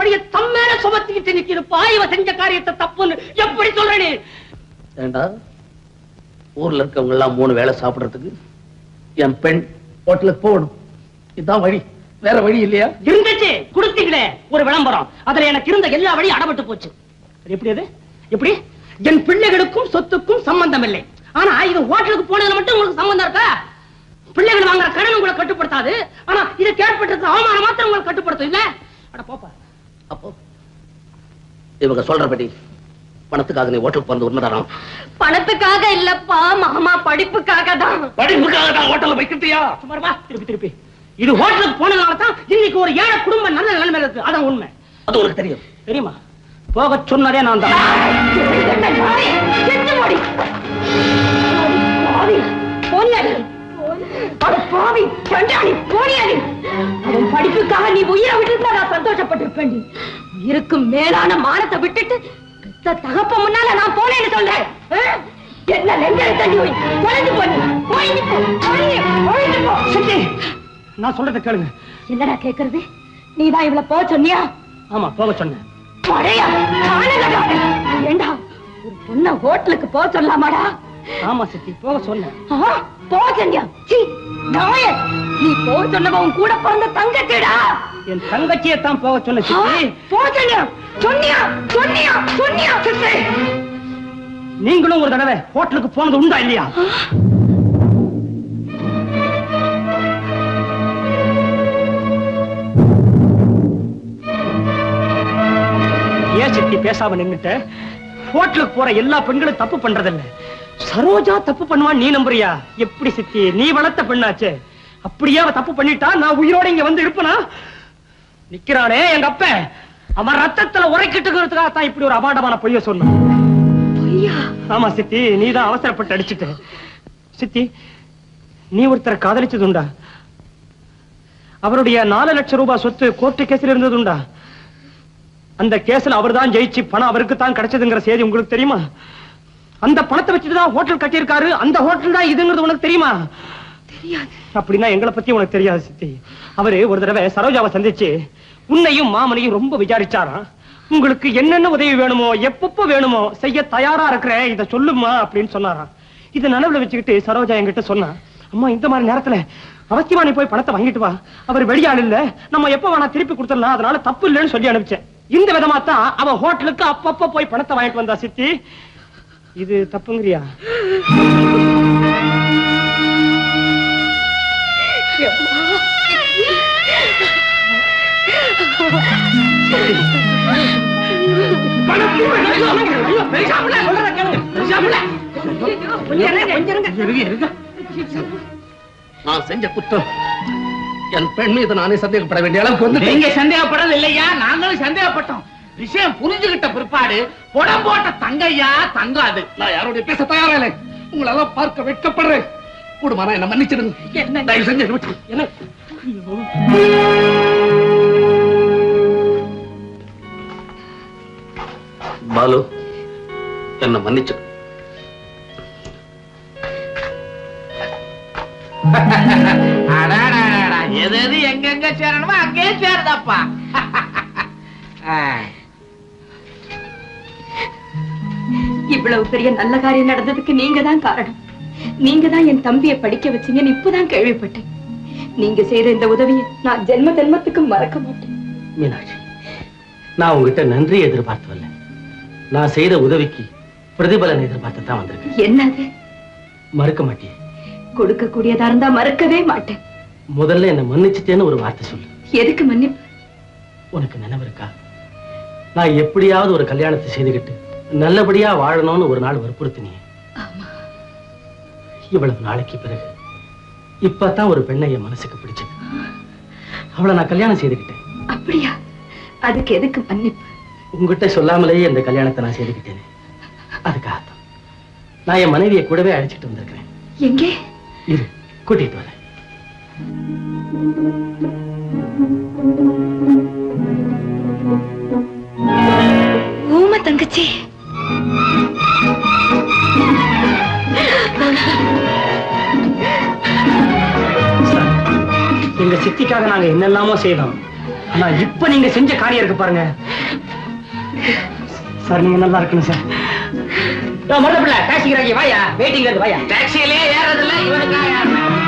படிய தம்மேல சுமத்திக்கிட்டு நிக்கிறப்பா இவ செஞ்ச காரியத்தை தப்புன்னு எப்படி சொல்ற நீ ஏண்டா ஊர்ல இருக்கவங்க எல்லாம் மூணு வேளை சாப்பிடுறதுக்கு என் பெண் ஹோட்டலுக்கு போகணும் இதுதான் வழி வேற வழி இல்லையா இருந்துச்சு கொடுத்தீங்களே ஒரு விளம்பரம் அதுல எனக்கு இருந்த எல்லா வழியும் அடபட்டு போச்சு அது எப்படி அது எப்படி என் பிள்ளைகளுக்கும் சொத்துக்கும் சம்பந்தம் இல்லை ஆனா இது ஹோட்டலுக்கு போனதுல மட்டும் உங்களுக்கு சம்பந்தம் இருக்கா பிள்ளைகள் வாங்குற கடன் உங்களை கட்டுப்படுத்தாது ஆனா இது கேட்பட்டிருக்க அவமானம் மாத்திரம் உங்களை கட்டுப்படுத்தும் இல்ல அட போப்பா அப்போ இவங்க சொல்றபடி பணத்துக்காக நீ ஹோட்டலுக்கு போறது உண்மைதானா பணத்துக்காக இல்லப்பா மாமா படிப்புக்காக தான் படிப்புக்காக தான் ஹோட்டல்ல வைக்கிட்டியா சும்மா வா திருப்பி திருப்பி இது ஹோட்டலுக்கு போனதுனால தான் இன்னைக்கு ஒரு ஏழை குடும்பம் நல்ல நிலைமையில இருக்கு அதான் உண்மை அது உனக்கு தெரியும் தெரியுமா போக சொன்னதே நான் தான் செத்து போடி பாவி, போனியாடி. அட பாவி, சண்டாளி, போனியாடி. அவன் படிப்புக்காக நீ உயிரை விட்டுருந்தா நான் சந்தோஷப்பட்டிருப்பேன் உயிருக்கு மேலான மானத்தை விட்டுட்டு பெத்த தகப்ப முன்னால நான் போனேன்னு சொல்றேன் ஆ? என்ன நெஞ்சலை தள்ளி போய் தொலைஞ்சு போய் போயிட்டு போ போய், போயிட்டு போ சித்தி நான் சொல்றதை கேளுங்க என்னடா கேக்குறது நீதான் இவள போ சொன்னியா ஆமா போக சொன்னேன் பழையா காணகடாடே. ஏண்டா ஒரு பொண்ண ஹோட்டலுக்கு போக சொல்லலாமாடா ஆமா சித்தி போக சொன்னேன் ஆ, போ சொன்னியா சீ, நாயே. நீ போ சொன்னவன் கூட பிறந்த தங்கச்சிடா என் தங்கச்சியை தான் போக சொன்ன ஆ, சித்தி போ சொன்னியா சொன்னியா சொன்னியா சொன்னியா சித்தி. நீங்களும் ஒரு தடவை ஹோட்டலுக்கு போனது உண்டா இல்லையா ஏன் சித்தி பேசாம நின்னுட்ட ஹோட்டலுக்கு போற எல்லா பெண்களும் தப்பு பண்றதில்ல சரோஜா தப்பு பண்ணுவா நீ நம்புறியா எப்படி சித்தி நீ வளர்த்த பெண்ணாச்சே அப்படியே அவ தப்பு பண்ணிட்டா நான் உயிரோட இங்க வந்து இருப்பனா நிக்கிறானே எங்க அப்ப அவன் ரத்தத்துல உரைக்கிட்டுக்கிறதுக்காக தான் இப்படி ஒரு அபாண்டமான பொய்ய சொன்னான் பொய்யா ஆமா சித்தி நீதான் அவசரப்பட்டு அடிச்சிட்ட சித்தி நீ ஒருத்தரை காதலிச்சதுண்டா அவருடைய நாலு லட்சம் ரூபாய் சொத்து கோர்ட்டு கேஸ்ல இருந்ததுண்டா அந்த கேஸ்ல அவர்தான் ஜெயிச்சு பணம் அவருக்கு தான் கிடைச்சதுங்கிற செய்தி உங்களுக்கு தெரியுமா அந்த பணத்தை வச்சுட்டு தான் ஹோட்டல் கட்டியிருக்காரு அந்த ஹோட்டல் தான் இதுங்கிறது உனக்கு தெரியுமா தெரியாது அப்படின்னா எங்களை பத்தி உனக்கு தெரியாது சித்தி அவரு ஒரு தடவை சரோஜாவை சந்திச்சு உன்னையும் மாமனையும் ரொம்ப விசாரிச்சாராம் உங்களுக்கு என்னென்ன உதவி வேணுமோ எப்பப்போ வேணுமோ செய்ய தயாரா இருக்கிறேன் இத சொல்லுமா அப்படின்னு சொன்னாராம் இத நனவுல வச்சுக்கிட்டு சரோஜா என்கிட்ட சொன்னா அம்மா இந்த மாதிரி நேரத்துல அவசியமா நீ போய் பணத்தை வாங்கிட்டு வா அவர் வெளியாள் இல்ல நம்ம எப்ப வேணா திருப்பி கொடுத்துடலாம் அதனால தப்பு இல்லைன்னு சொல்லி அனுப்பிச்சேன் இந்த விதமா தான் அவ ஹோட்டலுக்கு அப்பப்ப போய் பணத்தை வாங்கிட்டு வந்தா சித்தி இது தப்புங்கிறியா நான் செஞ்ச குற்றம் என் பெண் மீது நானே சந்தேகப்பட வேண்டிய அளவுக்கு வந்து நீங்க சந்தேகப்படல இல்லையா நாங்களும் சந்தேகப்பட்டோம் விஷயம் புரிஞ்சுகிட்ட பிற்பாடு புடம் போட்ட தங்கையா தங்காது நான் யாரோட பேச தயாரா இல்லை உங்களெல்லாம் பார்க்க வெட்கப்படுறேன் கூடுமானா என்ன மன்னிச்சிடுங்க தயவு செஞ்சு என்னை விட்டு என்ன பாலு என்ன மன்னிச்சு அடாடாடாடா, எது எது எங்கெங்க சேரணுமோ அங்கேயே சேருதப்பா ஆ. இவ்வளவு பெரிய நல்ல காரியம் நடந்ததுக்கு நீங்க தான் காரணம் நீங்க தான் என் தம்பியை படிக்க வச்சீங்கன்னு இப்பதான் கேள்விப்பட்டேன் நீங்க செய்த இந்த உதவியை நான் ஜென்ம ஜென்மத்துக்கு மறக்க மாட்டேன் மீனாட்சி நான் உங்ககிட்ட நன்றி எதிர்பார்த்து வரல நான் செய்த உதவிக்கு பிரதிபலன் எதிர்பார்த்து தான் வந்திருக்கேன் என்னது மறுக்க மாட்டியே கொடுக்க கூடியதா இருந்தா மறக்கவே மாட்டேன் முதல்ல என்ன மன்னிச்சிட்டேன்னு ஒரு வார்த்தை சொல்லு எதுக்கு மன்னிப்பு உனக்கு நினைவு இருக்கா நான் எப்படியாவது ஒரு கல்யாணத்தை செய்துக்கிட்டு நல்லபடியா வாழணும்னு ஒரு நாள் வற்புறுத்தினியே ஆமா இவ்வளவு நாளைக்கு பிறகு இப்பதான் ஒரு பெண்ணை என் மனசுக்கு பிடிச்சது அவளை நான் கல்யாணம் செய்துக்கிட்டேன் அப்படியா அதுக்கு எதுக்கு மன்னிப்பு உங்ககிட்ட சொல்லாமலேயே இந்த கல்யாணத்தை நான் செய்துக்கிட்டேனே அதுக்காகத்தான் நான் என் மனைவியை கூடவே அழைச்சிட்டு வந்திருக்கிறேன் எங்கே இரு கூட்டிட்டு வரேன் ஊம தங்கச்சி சார், எங்க சித்திக்காக நாங்க என்னெல்லாமோ செய்தோம் ஆனா இப்ப நீங்க செஞ்ச காரியம் இருக்கு பாருங்க சார் நீங்க நல்லா இருக்கணும் சார் மருதப்பிள்ள டாக்ஸிக்கு வாயா வெயிட்டிங்ல இருந்து வாயா டாக்ஸியிலே ஏறதில்ல இவனுக்கா ஏறணும்